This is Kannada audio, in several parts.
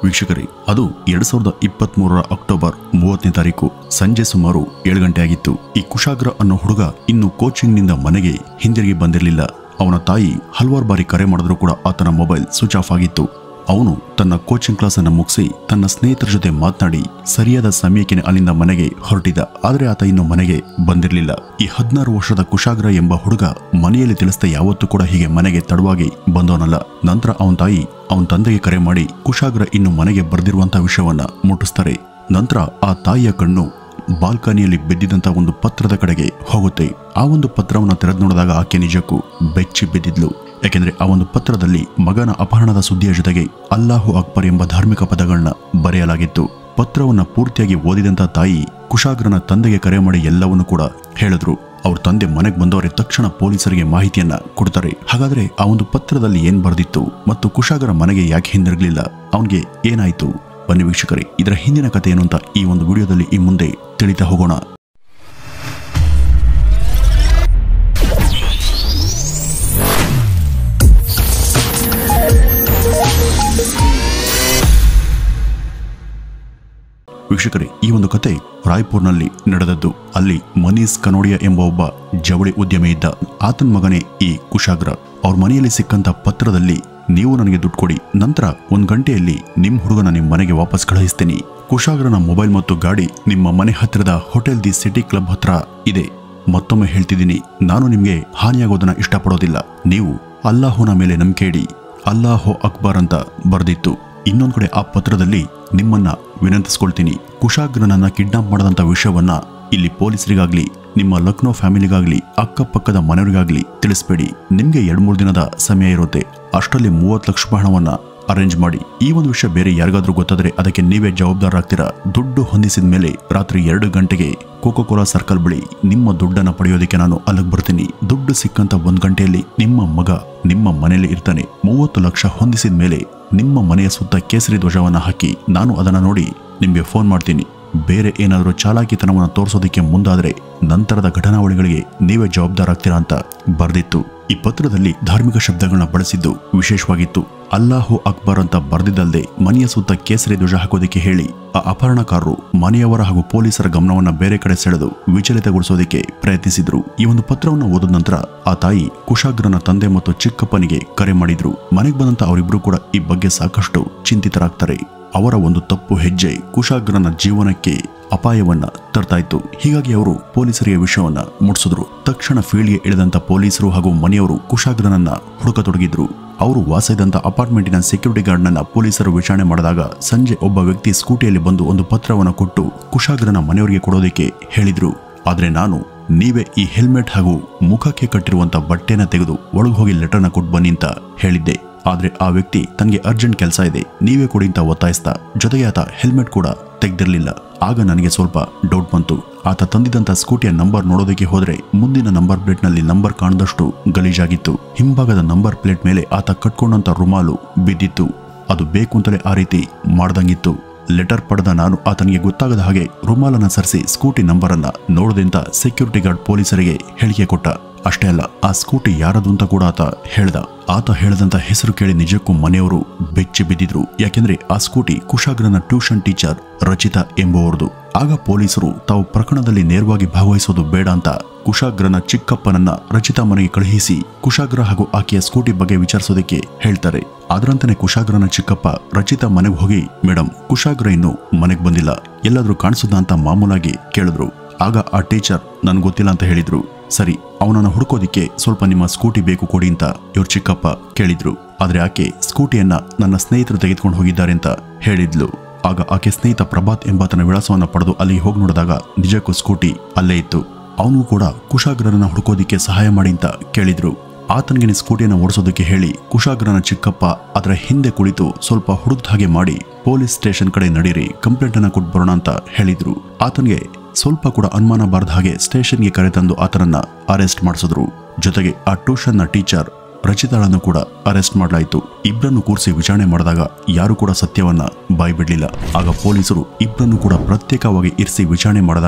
ವೀಕ್ಷಕರೇ ಅದು ಎರಡ್ ಸಾವಿರದ ಇಪ್ಪತ್ತ್ ಮೂರರ ಅಕ್ಟೋಬರ್ ಮೂವತ್ತನೇ ತಾರೀಕು ಸಂಜೆ ಸುಮಾರು ಏಳು ಗಂಟೆ ಆಗಿತ್ತು ಈ ಕುಶಾಗ್ರ ಅನ್ನೋ ಹುಡುಗ ಇನ್ನು ಕೋಚಿಂಗ್ನಿಂದ ಮನೆಗೆ ಹಿಂದಿರುಗಿ ಬಂದಿರಲಿಲ್ಲ ಅವನ ತಾಯಿ ಹಲವಾರು ಬಾರಿ ಕರೆ ಮಾಡಿದ್ರು ಕೂಡ ಆತನ ಮೊಬೈಲ್ ಸ್ವಿಚ್ ಆಫ್ ಆಗಿತ್ತು ಅವನು ತನ್ನ ಕೋಚಿಂಗ್ ಕ್ಲಾಸ್ ಅನ್ನು ಮುಗಿಸಿ ತನ್ನ ಸ್ನೇಹಿತರ ಜೊತೆ ಮಾತನಾಡಿ ಸರಿಯಾದ ಸಮಯಕ್ಕೆ ಅಲ್ಲಿಂದ ಮನೆಗೆ ಹೊರಟಿದ್ದ ಆದರೆ ಆತ ಇನ್ನು ಮನೆಗೆ ಬಂದಿರಲಿಲ್ಲ ಈ ಹದಿನಾರು ವರ್ಷದ ಕುಶಾಗ್ರ ಎಂಬ ಹುಡುಗ ಮನೆಯಲ್ಲಿ ತಿಳಿಸ್ತಾ ಯಾವತ್ತೂ ಕೂಡ ಹೀಗೆ ಮನೆಗೆ ತಡವಾಗಿ ಬಂದವನಲ್ಲ ನಂತರ ಅವನ ತಾಯಿ ಅವನ ತಂದೆಗೆ ಕರೆ ಮಾಡಿ ಕುಶಾಗ್ರ ಇನ್ನು ಮನೆಗೆ ಬರೆದಿರುವಂತಹ ವಿಷಯವನ್ನ ಮುಟ್ಟಿಸ್ತಾರೆ ನಂತರ ಆ ತಾಯಿಯ ಕಣ್ಣು ಬಾಲ್ಕನಿಯಲ್ಲಿ ಬಿದ್ದಿದ್ದಂತ ಒಂದು ಪತ್ರದ ಕಡೆಗೆ ಹೋಗುತ್ತೆ ಆ ಒಂದು ಪತ್ರವನ್ನು ತೆರೆದು ನೋಡಿದಾಗ ಆಕೆ ನಿಜಕ್ಕೂ ಬೆಚ್ಚಿ ಬಿದ್ದಿದ್ಲು ಯಾಕೆಂದ್ರೆ ಆ ಒಂದು ಪತ್ರದಲ್ಲಿ ಮಗನ ಅಪಹರಣದ ಸುದ್ದಿಯ ಜೊತೆಗೆ ಅಲ್ಲಾಹು ಅಕ್ಬರ್ ಎಂಬ ಧಾರ್ಮಿಕ ಪದಗಳನ್ನ ಬರೆಯಲಾಗಿತ್ತು ಪತ್ರವನ್ನ ಪೂರ್ತಿಯಾಗಿ ಓದಿದಂತ ತಾಯಿ ಕುಶಾಗ್ರನ ತಂದೆಗೆ ಕರೆ ಮಾಡಿ ಎಲ್ಲವನ್ನೂ ಕೂಡ ಹೇಳಿದ್ರು ಅವ್ರ ತಂದೆ ಮನೆಗೆ ಬಂದವರೇ ತಕ್ಷಣ ಪೊಲೀಸರಿಗೆ ಮಾಹಿತಿಯನ್ನ ಕೊಡ್ತಾರೆ ಹಾಗಾದ್ರೆ ಆ ಒಂದು ಪತ್ರದಲ್ಲಿ ಏನ್ ಬರೆದಿತ್ತು ಮತ್ತು ಕುಶಾಗರ ಮನೆಗೆ ಯಾಕೆ ಹಿಂದಿರುಗಲಿಲ್ಲ ಅವನಿಗೆ ಏನಾಯ್ತು ಬನ್ನಿ ವೀಕ್ಷಕರೇ ಇದರ ಹಿಂದಿನ ಕಥೆ ಏನು ಅಂತ ಈ ಒಂದು ವಿಡಿಯೋದಲ್ಲಿ ಈ ಮುಂದೆ ತಿಳಿತಾ ಹೋಗೋಣ ವೀಕ್ಷಕರೇ ಈ ಒಂದು ಕತೆ ರಾಯ್ಪುರ್ನಲ್ಲಿ ನಡೆದದ್ದು ಅಲ್ಲಿ ಮನೀಸ್ ಕನೋಡಿಯಾ ಎಂಬ ಒಬ್ಬ ಜವಳಿ ಉದ್ಯಮಿ ಇದ್ದ ಆತನ ಮಗನೇ ಈ ಕುಶಾಗ್ರ ಅವ್ರ ಮನೆಯಲ್ಲಿ ಸಿಕ್ಕಂತ ಪತ್ರದಲ್ಲಿ ನೀವು ನನಗೆ ದುಡ್ಡು ಕೊಡಿ ನಂತರ ಒಂದ್ ಗಂಟೆಯಲ್ಲಿ ನಿಮ್ ಹುಡುಗನ ನಿಮ್ ಮನೆಗೆ ವಾಪಸ್ ಕಳುಹಿಸ್ತೀನಿ ಕುಶಾಗ್ರನ ಮೊಬೈಲ್ ಮತ್ತು ಗಾಡಿ ನಿಮ್ಮ ಮನೆ ಹತ್ತಿರದ ಹೋಟೆಲ್ ದಿ ಸಿಟಿ ಕ್ಲಬ್ ಹತ್ರ ಇದೆ ಮತ್ತೊಮ್ಮೆ ಹೇಳ್ತಿದ್ದೀನಿ ನಾನು ನಿಮ್ಗೆ ಹಾನಿಯಾಗೋದನ್ನ ಇಷ್ಟಪಡೋದಿಲ್ಲ ನೀವು ಅಲ್ಲಾಹುನ ಮೇಲೆ ನಂಬಿಕೆ ಇಡಿ ಅಲ್ಲಾಹೋ ಅಕ್ಬರ್ ಅಂತ ಬರೆದಿತ್ತು ಇನ್ನೊಂದ್ ಕಡೆ ಆ ಪತ್ರದಲ್ಲಿ ನಿಮ್ಮನ್ನ ವಿನಂತಿಸ್ಕೊಳ್ತೀನಿ ಕುಶಾಗ್ರನನ್ನ ಕಿಡ್ನಾಪ್ ಮಾಡದಂತ ವಿಷಯವನ್ನ ಇಲ್ಲಿ ಪೊಲೀಸರಿಗಾಗ್ಲಿ ನಿಮ್ಮ ಲಕ್ನೋ ಫ್ಯಾಮಿಲಿಗಾಗ್ಲಿ ಅಕ್ಕಪಕ್ಕದ ಮನೆಯವರಿಗಾಗ್ಲಿ ತಿಳಿಸ್ಬೇಡಿ ನಿಮ್ಗೆ ಎರಡ್ ಮೂರು ದಿನದ ಸಮಯ ಇರುತ್ತೆ ಅಷ್ಟರಲ್ಲಿ ಮೂವತ್ತು ಲಕ್ಷ ಹಣವನ್ನ ಅರೇಂಜ್ ಮಾಡಿ ಈ ಒಂದು ವಿಷಯ ಬೇರೆ ಯಾರಿಗಾದ್ರೂ ಗೊತ್ತಾದ್ರೆ ಅದಕ್ಕೆ ನೀವೇ ಜವಾಬ್ದಾರರಾಗ್ತೀರಾ ದುಡ್ಡು ಹೊಂದಿಸಿದ ಮೇಲೆ ರಾತ್ರಿ ಎರಡು ಗಂಟೆಗೆ ಕೋಕೋ ಕೋಲಾ ಸರ್ಕಲ್ ಬಳಿ ನಿಮ್ಮ ದುಡ್ಡನ್ನ ಪಡೆಯೋದಕ್ಕೆ ನಾನು ಅಲ್ಲಿಗೆ ಬರ್ತೀನಿ ದುಡ್ಡು ಸಿಕ್ಕಂತ ಒಂದ್ ಗಂಟೆಯಲ್ಲಿ ನಿಮ್ಮ ಮಗ ನಿಮ್ಮ ಮನೆಯಲ್ಲಿ ಇರ್ತಾನೆ ಮೂವತ್ತು ಲಕ್ಷ ಹೊಂದಿಸಿದ ಮೇಲೆ ನಿಮ್ಮ ಮನೆಯ ಸುತ್ತ ಕೇಸರಿ ಧ್ವಜವನ್ನ ಹಾಕಿ ನಾನು ಅದನ್ನ ನೋಡಿ ನಿಮ್ಗೆ ಫೋನ್ ಮಾಡ್ತೀನಿ ಬೇರೆ ಏನಾದರೂ ಚಾಲಾಕಿತನವನ್ನು ತೋರಿಸೋದಕ್ಕೆ ಮುಂದಾದ್ರೆ ನಂತರದ ಘಟನಾವಳಿಗಳಿಗೆ ನೀವೇ ಜವಾಬ್ದಾರಾಗ್ತೀರಾ ಅಂತ ಬರೆದಿತ್ತು ಈ ಪತ್ರದಲ್ಲಿ ಧಾರ್ಮಿಕ ಶಬ್ದಗಳನ್ನ ಬಳಸಿದ್ದು ವಿಶೇಷವಾಗಿತ್ತು ಅಲ್ಲಾಹು ಅಕ್ಬರ್ ಅಂತ ಬರೆದಿದ್ದಲ್ಲದೆ ಮನೆಯ ಸುತ್ತ ಕೇಸರಿ ಧ್ವಜ ಹಾಕೋದಕ್ಕೆ ಹೇಳಿ ಆ ಅಪಹರಣಕಾರರು ಮನೆಯವರ ಹಾಗೂ ಪೊಲೀಸರ ಗಮನವನ್ನ ಬೇರೆ ಕಡೆ ಸೆಳೆದು ವಿಚಲಿತಗೊಳಿಸೋದಕ್ಕೆ ಪ್ರಯತ್ನಿಸಿದ್ರು ಈ ಒಂದು ಪತ್ರವನ್ನು ಓದಿದ ನಂತರ ಆ ತಾಯಿ ಕುಶಾಗ್ರನ ತಂದೆ ಮತ್ತು ಚಿಕ್ಕಪ್ಪನಿಗೆ ಕರೆ ಮಾಡಿದ್ರು ಮನೆಗೆ ಬಂದಂತ ಅವರಿಬ್ರು ಕೂಡ ಈ ಬಗ್ಗೆ ಸಾಕಷ್ಟು ಚಿಂತಿತರಾಗ್ತಾರೆ ಅವರ ಒಂದು ತಪ್ಪು ಹೆಜ್ಜೆ ಕುಶಾಗ್ರನ ಜೀವನಕ್ಕೆ ಅಪಾಯವನ್ನ ತರ್ತಾ ಇತ್ತು ಹೀಗಾಗಿ ಅವರು ಪೊಲೀಸರಿಗೆ ವಿಷಯವನ್ನ ಮುಟ್ಟಿಸಿದ್ರು ತಕ್ಷಣ ಫೀಲ್ಡ್ಗೆ ಇಳಿದಂತ ಪೊಲೀಸರು ಹಾಗೂ ಮನೆಯವರು ಕುಶಾಗ್ರನನ್ನ ಹುಡುಕತೊಡಗಿದ್ರು ಅವರು ವಾಸ ಇದ್ದಂತ ಅಪಾರ್ಟ್ಮೆಂಟಿನ ಸೆಕ್ಯೂರಿಟಿ ಗಾರ್ಡ್ನನ್ನ ಪೊಲೀಸರು ವಿಚಾರಣೆ ಮಾಡಿದಾಗ ಸಂಜೆ ಒಬ್ಬ ವ್ಯಕ್ತಿ ಸ್ಕೂಟಿಯಲ್ಲಿ ಬಂದು ಒಂದು ಪತ್ರವನ್ನು ಕೊಟ್ಟು ಕುಶಾಗ್ರನ ಮನೆಯವರಿಗೆ ಕೊಡೋದಕ್ಕೆ ಹೇಳಿದ್ರು ಆದ್ರೆ ನಾನು ನೀವೇ ಈ ಹೆಲ್ಮೆಟ್ ಹಾಗೂ ಮುಖಕ್ಕೆ ಕಟ್ಟಿರುವಂತ ಬಟ್ಟೆನ ತೆಗೆದು ಒಳಗೆ ಹೋಗಿ ಲೆಟರ್ನ ಕೊಟ್ಟು ಬನ್ನಿ ಅಂತ ಹೇಳಿದ್ದೆ ಆದ್ರೆ ಆ ವ್ಯಕ್ತಿ ತನಗೆ ಅರ್ಜೆಂಟ್ ಕೆಲಸ ಇದೆ ನೀವೇ ಕೊಡಿ ಅಂತ ಒತ್ತಾಯಿಸ್ದ ಜೊತೆಗೆ ಆತ ಹೆಲ್ಮೆಟ್ ಕೂಡ ತೆಗ್ದಿರ್ಲಿಲ್ಲ ಆಗ ನನಗೆ ಸ್ವಲ್ಪ ಡೌಟ್ ಬಂತು ಆತ ತಂದಿದ್ದಂತ ಸ್ಕೂಟಿಯ ನಂಬರ್ ನೋಡೋದಕ್ಕೆ ಹೋದ್ರೆ ಮುಂದಿನ ನಂಬರ್ ಪ್ಲೇಟ್ ನಲ್ಲಿ ನಂಬರ್ ಕಾಣದಷ್ಟು ಗಲೀಜಾಗಿತ್ತು ಹಿಂಭಾಗದ ನಂಬರ್ ಪ್ಲೇಟ್ ಮೇಲೆ ಆತ ಕಟ್ಕೊಂಡಂತ ರುಮಾಲು ಬಿದ್ದಿತ್ತು ಅದು ಬೇಕು ಅಂತಲೇ ಆ ರೀತಿ ಮಾಡ್ದಂಗಿತ್ತು ಲೆಟರ್ ಪಡೆದ ನಾನು ಆತನಿಗೆ ಗೊತ್ತಾಗದ ಹಾಗೆ ರುಮಾಲನ್ನ ಸರಿಸಿ ಸ್ಕೂಟಿ ನಂಬರ್ ಅನ್ನ ನೋಡದಿಂದ ಸೆಕ್ಯೂರಿಟಿ ಗಾರ್ಡ್ ಪೊಲೀಸರಿಗೆ ಹೇಳಿಕೆ ಕೊಟ್ಟ ಅಷ್ಟೇ ಅಲ್ಲ ಆ ಸ್ಕೂಟಿ ಯಾರದು ಅಂತ ಕೂಡ ಆತ ಹೇಳ್ದ ಆತ ಹೇಳದಂತ ಹೆಸರು ಕೇಳಿ ನಿಜಕ್ಕೂ ಮನೆಯವರು ಬೆಚ್ಚಿ ಬಿದ್ದಿದ್ರು ಯಾಕೆಂದ್ರೆ ಆ ಸ್ಕೂಟಿ ಕುಶಾಗ್ರನ ಟ್ಯೂಷನ್ ಟೀಚರ್ ರಚಿತಾ ಎಂಬುವರದು ಆಗ ಪೊಲೀಸರು ತಾವು ಪ್ರಕರಣದಲ್ಲಿ ನೇರವಾಗಿ ಭಾಗವಹಿಸೋದು ಬೇಡ ಅಂತ ಕುಶಾಗ್ರನ ಚಿಕ್ಕಪ್ಪನನ್ನ ರಚಿತಾ ಮನೆಗೆ ಕಳುಹಿಸಿ ಕುಶಾಗ್ರ ಹಾಗೂ ಆಕೆಯ ಸ್ಕೂಟಿ ಬಗ್ಗೆ ವಿಚಾರಿಸೋದಕ್ಕೆ ಹೇಳ್ತಾರೆ ಅದರಂತೆಯೇ ಕುಶಾಗ್ರನ ಚಿಕ್ಕಪ್ಪ ರಚಿತಾ ಮನೆಗೆ ಹೋಗಿ ಮೇಡಮ್ ಕುಶಾಗ್ರ ಇನ್ನು ಮನೆಗೆ ಬಂದಿಲ್ಲ ಎಲ್ಲಾದ್ರೂ ಕಾಣಿಸುದ ಅಂತ ಮಾಮೂಲಾಗಿ ಕೇಳಿದ್ರು ಆಗ ಆ ಟೀಚರ್ ನನ್ಗೆ ಗೊತ್ತಿಲ್ಲ ಅಂತ ಹೇಳಿದ್ರು ಸರಿ ಅವನನ್ನ ಹುಡುಕೋದಿಕ್ಕೆ ಸ್ವಲ್ಪ ನಿಮ್ಮ ಸ್ಕೂಟಿ ಬೇಕು ಕೊಡಿ ಅಂತ ಇವ್ರ ಚಿಕ್ಕಪ್ಪ ಕೇಳಿದ್ರು ಆದ್ರೆ ಆಕೆ ಸ್ಕೂಟಿಯನ್ನ ನನ್ನ ಸ್ನೇಹಿತರು ತೆಗೆದುಕೊಂಡು ಹೋಗಿದ್ದಾರೆ ಅಂತ ಹೇಳಿದ್ಲು ಆಗ ಆಕೆ ಸ್ನೇಹಿತ ಪ್ರಭಾತ್ ಎಂಬಾತನ ವಿಳಾಸವನ್ನ ಪಡೆದು ಅಲ್ಲಿ ಹೋಗಿ ನೋಡಿದಾಗ ನಿಜಕ್ಕೂ ಸ್ಕೂಟಿ ಅಲ್ಲೇ ಇತ್ತು ಅವನು ಕೂಡ ಕುಶಾಗ್ರನ ಹುಡುಕೋದಿಕ್ಕೆ ಸಹಾಯ ಮಾಡಿ ಅಂತ ಕೇಳಿದ್ರು ಆತನಿಗೆ ಸ್ಕೂಟಿಯನ್ನು ಓಡಿಸೋದಕ್ಕೆ ಹೇಳಿ ಕುಶಾಗ್ರನ ಚಿಕ್ಕಪ್ಪ ಅದರ ಹಿಂದೆ ಕುಳಿತು ಸ್ವಲ್ಪ ಹುಡುಕ್ದ ಹಾಗೆ ಮಾಡಿ ಪೊಲೀಸ್ ಸ್ಟೇಷನ್ ಕಡೆ ನಡೀರಿ ಕಂಪ್ಲೇಂಟ್ ಅನ್ನ ಕೊಟ್ಟು ಬರೋಣ ಅಂತ ಹೇಳಿದ್ರು ಆತನಿಗೆ ಸ್ವಲ್ಪ ಕೂಡ ಅನುಮಾನ ಬಾರದ ಹಾಗೆ ಸ್ಟೇಷನ್ಗೆ ಕರೆತಂದು ಆತನನ್ನ ಅರೆಸ್ಟ್ ಮಾಡಿಸಿದ್ರು ಜೊತೆಗೆ ಆ ಟ್ಯೂಷನ್ನ ಟೀಚರ್ ರಚಿತಾಳನ್ನು ಕೂಡ ಅರೆಸ್ಟ್ ಮಾಡಲಾಯಿತು ಇಬ್ಬರನ್ನು ಕೂರಿಸಿ ವಿಚಾರಣೆ ಮಾಡಿದಾಗ ಯಾರು ಕೂಡ ಸತ್ಯವನ್ನ ಬಾಯ್ಬಿಡ್ಲಿಲ್ಲ ಆಗ ಪೊಲೀಸರು ಇಬ್ಬರನ್ನು ಕೂಡ ಪ್ರತ್ಯೇಕವಾಗಿ ಇರಿಸಿ ವಿಚಾರಣೆ ಮಾಡಿದಾಗ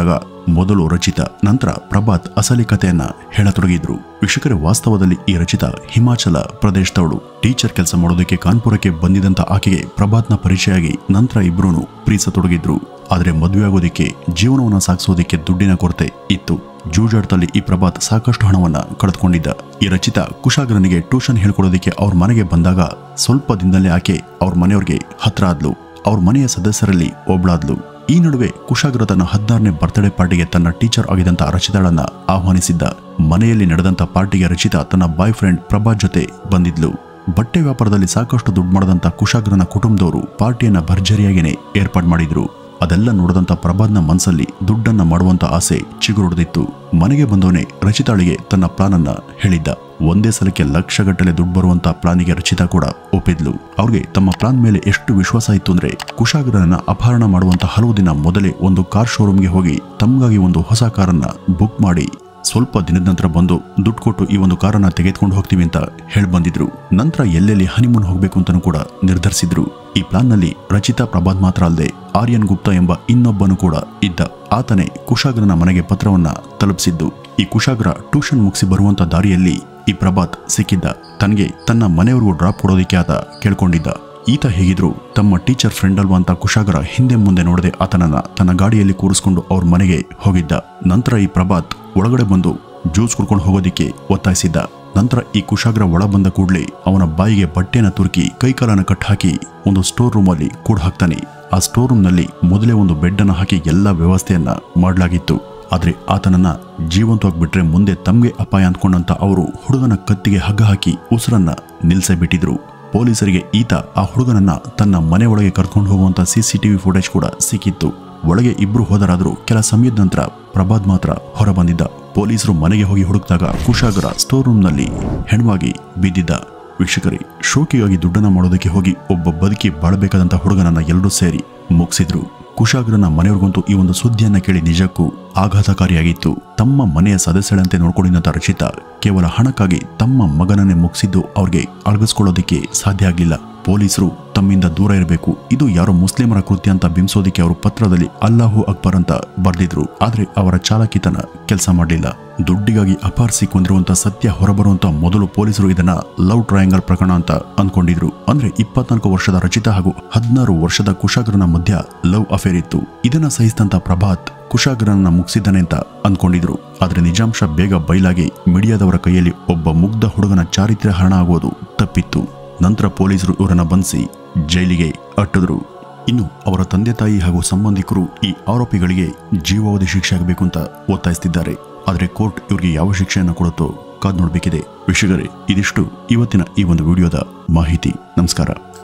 ಮೊದಲು ರಚಿತ ನಂತರ ಪ್ರಭಾತ್ ಅಸಲಿ ಕಥೆಯನ್ನ ಹೇಳತೊಡಗಿದ್ರು ವೀಕ್ಷಕರೇ ವಾಸ್ತವದಲ್ಲಿ ಈ ರಚಿತ ಹಿಮಾಚಲ ಪ್ರದೇಶದವಳು ಟೀಚರ್ ಕೆಲಸ ಮಾಡೋದಕ್ಕೆ ಕಾನ್ಪುರಕ್ಕೆ ಬಂದಿದ್ದಂತ ಆಕೆಗೆ ಪ್ರಭಾತ್ನ ಪರಿಚಯ ಆಗಿ ನಂತರ ಇಬ್ರು ಪ್ರೀತಿಸತೊಡಗಿದ್ರು ಆದರೆ ಮದುವೆ ಆಗೋದಿಕ್ಕೆ ಜೀವನವನ್ನ ಸಾಗಿಸೋದಿಕ್ಕೆ ದುಡ್ಡಿನ ಕೊರತೆ ಇತ್ತು ಜೂಜಾಟದಲ್ಲಿ ಈ ಪ್ರಭಾತ್ ಸಾಕಷ್ಟು ಹಣವನ್ನ ಕಳೆದುಕೊಂಡಿದ್ದ ಈ ರಚಿತ ಕುಶಾಗ್ರನಿಗೆ ಟ್ಯೂಷನ್ ಹೇಳ್ಕೊಡೋದಕ್ಕೆ ಅವ್ರ ಮನೆಗೆ ಬಂದಾಗ ಸ್ವಲ್ಪ ದಿನದಲ್ಲೇ ಆಕೆ ಅವ್ರ ಮನೆಯವ್ರಿಗೆ ಹತ್ರ ಆದ್ಲು ಅವ್ರ ಮನೆಯ ಸದಸ್ಯರಲ್ಲಿ ಒಬ್ಳಾದ್ಲು ಈ ನಡುವೆ ಕುಶಾಗ್ರ ತನ್ನ ಹದಿನಾರನೇ ಬರ್ತ್ಡೇ ಪಾರ್ಟಿಗೆ ತನ್ನ ಟೀಚರ್ ಆಗಿದ್ದಂತ ರಚಿತಾಳನ್ನ ಆಹ್ವಾನಿಸಿದ್ದ ಮನೆಯಲ್ಲಿ ನಡೆದಂತ ಪಾರ್ಟಿಗೆ ರಚಿತಾ ತನ್ನ ಬಾಯ್ ಫ್ರೆಂಡ್ ಪ್ರಭಾತ್ ಜೊತೆ ಬಂದಿದ್ಲು ಬಟ್ಟೆ ವ್ಯಾಪಾರದಲ್ಲಿ ಸಾಕಷ್ಟು ದುಡ್ಡು ಮಾಡದಂತ ಕುಶಾಗ್ರನ ಕುಟುಂಬದವರು ಪಾರ್ಟಿಯನ್ನ ಭರ್ಜರಿಯಾಗಿನೇ ಏರ್ಪಾಡು ಮಾಡಿದ್ರು ಅದೆಲ್ಲ ನೋಡಿದಂತ ಪ್ರಭಾದ್ನ ಮನಸ್ಸಲ್ಲಿ ದುಡ್ಡನ್ನ ಮಾಡುವಂತ ಆಸೆ ಚಿಗುರೊಡೆದಿತ್ತು ಮನೆಗೆ ಬಂದವನೇ ರಚಿತಾಳಿಗೆ ತನ್ನ ಪ್ಲಾನ್ ಅನ್ನ ಹೇಳಿದ್ದ ಒಂದೇ ಸಲಕ್ಕೆ ಲಕ್ಷಗಟ್ಟಲೆ ದುಡ್ಡು ಬರುವಂತ ಪ್ಲಾನಿಗೆ ರಚಿತಾ ಕೂಡ ಒಪ್ಪಿದ್ಲು ಅವ್ರಿಗೆ ತಮ್ಮ ಪ್ಲಾನ್ ಮೇಲೆ ಎಷ್ಟು ವಿಶ್ವಾಸ ಇತ್ತು ಅಂದ್ರೆ ಕುಶಾಗ್ರನನ್ನ ಅಪಹರಣ ಮಾಡುವಂತ ಹಲವು ದಿನ ಮೊದಲೇ ಒಂದು ಕಾರ್ ಶೋರೂಮ್ಗೆ ಹೋಗಿ ತಮಗಾಗಿ ಒಂದು ಹೊಸ ಕಾರನ್ನ ಬುಕ್ ಮಾಡಿ ಸ್ವಲ್ಪ ದಿನದ ನಂತರ ಬಂದು ದುಡ್ಡು ಕೊಟ್ಟು ಈ ಒಂದು ಕಾರನ್ನ ತೆಗೆದುಕೊಂಡು ಹೋಗ್ತೀವಿ ಅಂತ ಹೇಳಿ ಬಂದಿದ್ರು ನಂತರ ಎಲ್ಲೆಲ್ಲಿ ಹನಿಮೂನ್ ಹೋಗ್ಬೇಕು ಅಂತಾನೂ ಕೂಡ ನಿರ್ಧರಿಸಿದ್ರು ಈ ಪ್ಲಾನ್ನಲ್ಲಿ ರಚಿತಾ ಪ್ರಭಾತ್ ಮಾತ್ರ ಅಲ್ಲದೆ ಆರ್ಯನ್ ಗುಪ್ತಾ ಎಂಬ ಇನ್ನೊಬ್ಬನು ಕೂಡ ಇದ್ದ ಆತನೇ ಕುಶಾಗ್ರನ ಮನೆಗೆ ಪತ್ರವನ್ನ ತಲುಪಿಸಿದ್ದು ಈ ಕುಶಾಗ್ರ ಟ್ಯೂಷನ್ ಮುಗಿಸಿ ಬರುವಂತ ದಾರಿಯಲ್ಲಿ ಈ ಪ್ರಭಾತ್ ಸಿಕ್ಕಿದ್ದ ತನಗೆ ತನ್ನ ಮನೆಯವರೆಗೂ ಡ್ರಾಪ್ ಕೊಡೋದಕ್ಕೆ ಆತ ಕೇಳ್ಕೊಂಡಿದ್ದ ಈತ ಹೇಗಿದ್ರು ತಮ್ಮ ಟೀಚರ್ ಫ್ರೆಂಡ್ ಅಲ್ವಾ ಅಂತ ಕುಶಾಗರ ಹಿಂದೆ ಮುಂದೆ ನೋಡದೆ ಆತನನ್ನ ತನ್ನ ಗಾಡಿಯಲ್ಲಿ ಕೂರಿಸ್ಕೊಂಡು ಅವ್ರ ಮನೆಗೆ ಹೋಗಿದ್ದ ನಂತರ ಈ ಪ್ರಭಾತ್ ಒಳಗಡೆ ಬಂದು ಜ್ಯೂಸ್ ಕುಡ್ಕೊಂಡು ಹೋಗೋದಿಕ್ಕೆ ಒತ್ತಾಯಿಸಿದ್ದ ನಂತರ ಈ ಕುಶಾಗ್ರ ಒಳ ಬಂದ ಕೂಡಲೇ ಅವನ ಬಾಯಿಗೆ ಬಟ್ಟೆನ ತುರುಕಿ ಕೈಕಾಲನ್ನ ಕಟ್ಟಾಕಿ ಒಂದು ಸ್ಟೋರ್ ರೂಮಲ್ಲಿ ಕೂಡ ಹಾಕ್ತಾನೆ ಆ ಸ್ಟೋರ್ ರೂಮ್ನಲ್ಲಿ ಮೊದಲೇ ಒಂದು ಬೆಡ್ ಅನ್ನ ಹಾಕಿ ಎಲ್ಲ ವ್ಯವಸ್ಥೆಯನ್ನ ಮಾಡಲಾಗಿತ್ತು ಆದ್ರೆ ಆತನನ್ನ ಜೀವಂತವಾಗಿ ಬಿಟ್ರೆ ಮುಂದೆ ತಮ್ಗೆ ಅಪಾಯ ಅಂದ್ಕೊಂಡಂತ ಅವರು ಹುಡುಗನ ಕತ್ತಿಗೆ ಹಗ್ಗ ಹಾಕಿ ಉಸಿರನ್ನ ನಿಲ್ಸೇ ಬಿಟ್ಟಿದ್ರು ಪೊಲೀಸರಿಗೆ ಈತ ಆ ಹುಡುಗನನ್ನ ತನ್ನ ಮನೆ ಒಳಗೆ ಕರ್ಕೊಂಡು ಹೋಗುವಂತ ಸಿಸಿಟಿವಿ ಫುಟೇಜ್ ಕೂಡ ಸಿಕ್ಕಿತ್ತು ಒಳಗೆ ಇಬ್ರು ಹೋದರಾದ್ರೂ ಕೆಲ ಸಮಯದ ನಂತರ ಪ್ರಭಾತ್ ಮಾತ್ರ ಹೊರ ಬಂದಿದ್ದ ಪೊಲೀಸರು ಮನೆಗೆ ಹೋಗಿ ಹುಡುಕಿದಾಗ ಕುಶಾಗರ ಸ್ಟೋರ್ ರೂಮ್ನಲ್ಲಿ ಹೆಣವಾಗಿ ಬಿದ್ದಿದ್ದ ವೀಕ್ಷಕರೇ ಶೋಕಿಗಾಗಿ ದುಡ್ಡನ್ನ ಮಾಡೋದಕ್ಕೆ ಹೋಗಿ ಒಬ್ಬ ಬದುಕಿ ಬಾಳಬೇಕಾದಂತ ಹುಡುಗನನ್ನ ಎಲ್ಲರೂ ಸೇರಿ ಮುಗಿಸಿದ್ರು ಕುಶಾಗ್ರನ ಮನೆಯವ್ರಿಗಂತೂ ಈ ಒಂದು ಸುದ್ದಿಯನ್ನ ಕೇಳಿ ನಿಜಕ್ಕೂ ಆಘಾತಕಾರಿಯಾಗಿತ್ತು ತಮ್ಮ ಮನೆಯ ಸದಸ್ಯಳಂತೆ ನೋಡ್ಕೊಂಡಿದ್ದಂತ ರಚಿತಾ ಕೇವಲ ಹಣಕ್ಕಾಗಿ ತಮ್ಮ ಮಗನನ್ನೇ ಮುಗಿಸಿದ್ದು ಅವ್ರಿಗೆ ಅಳಗಿಸ್ಕೊಳ್ಳೋದಕ್ಕೆ ಸಾಧ್ಯ ಆಗಲಿಲ್ಲ ಪೊಲೀಸರು ತಮ್ಮಿಂದ ದೂರ ಇರಬೇಕು ಇದು ಯಾರೋ ಮುಸ್ಲಿಮರ ಕೃತ್ಯ ಅಂತ ಬಿಂಬಿಸೋದಕ್ಕೆ ಅವರು ಪತ್ರದಲ್ಲಿ ಅಲ್ಲಾಹು ಅಕ್ಬರ್ ಅಂತ ಬರ್ದಿದ್ರು ಆದ್ರೆ ಅವರ ಚಾಲಕಿತನ ಕೆಲಸ ಮಾಡಲಿಲ್ಲ ದುಡ್ಡಿಗಾಗಿ ಅಪಹರಿಸಿ ಕೊಂದಿರುವಂತ ಸತ್ಯ ಹೊರಬರುವಂತ ಮೊದಲು ಪೊಲೀಸರು ಇದನ್ನ ಲವ್ ಟ್ರಯಾಂಗಲ್ ಪ್ರಕರಣ ಅಂತ ಅನ್ಕೊಂಡಿದ್ರು ಅಂದ್ರೆ ಇಪ್ಪತ್ನಾಲ್ಕು ವರ್ಷದ ರಚಿತಾ ಹಾಗೂ ಹದಿನಾರು ವರ್ಷದ ಕುಶಾಗ್ರನ ಮಧ್ಯ ಲವ್ ಅಫೇರ್ ಇತ್ತು ಇದನ್ನ ಸಹಿಸಿದಂತ ಪ್ರಭಾತ್ ಕುಶಾಗ್ರನನ್ನ ಮುಗಿಸಿದ್ದಾನೆ ಅಂತ ಅನ್ಕೊಂಡಿದ್ರು ಆದ್ರೆ ನಿಜಾಂಶ ಬೇಗ ಬಯಲಾಗಿ ಮೀಡಿಯಾದವರ ಕೈಯಲ್ಲಿ ಒಬ್ಬ ಮುಗ್ಧ ಹುಡುಗನ ಚಾರಿತ್ರ್ಯ ಹರಣ ಆಗೋದು ತಪ್ಪಿತ್ತು ನಂತರ ಪೊಲೀಸರು ಇವರನ್ನ ಬಂಧಿಸಿ ಜೈಲಿಗೆ ಅಟ್ಟಿದ್ರು ಇನ್ನು ಅವರ ತಂದೆ ತಾಯಿ ಹಾಗೂ ಸಂಬಂಧಿಕರು ಈ ಆರೋಪಿಗಳಿಗೆ ಜೀವಾವಧಿ ಶಿಕ್ಷೆ ಆಗಬೇಕು ಅಂತ ಒತ್ತಾಯಿಸ್ತಿದ್ದಾರೆ ಆದರೆ ಕೋರ್ಟ್ ಇವರಿಗೆ ಯಾವ ಶಿಕ್ಷೆಯನ್ನು ಕೊಡುತ್ತೋ ಕಾದ್ ನೋಡಬೇಕಿದೆ ವೀಕ್ಷಕರೇ ಇದಿಷ್ಟು ಇವತ್ತಿನ ಈ ಒಂದು ವಿಡಿಯೋದ ಮಾಹಿತಿ ನಮಸ್ಕಾರ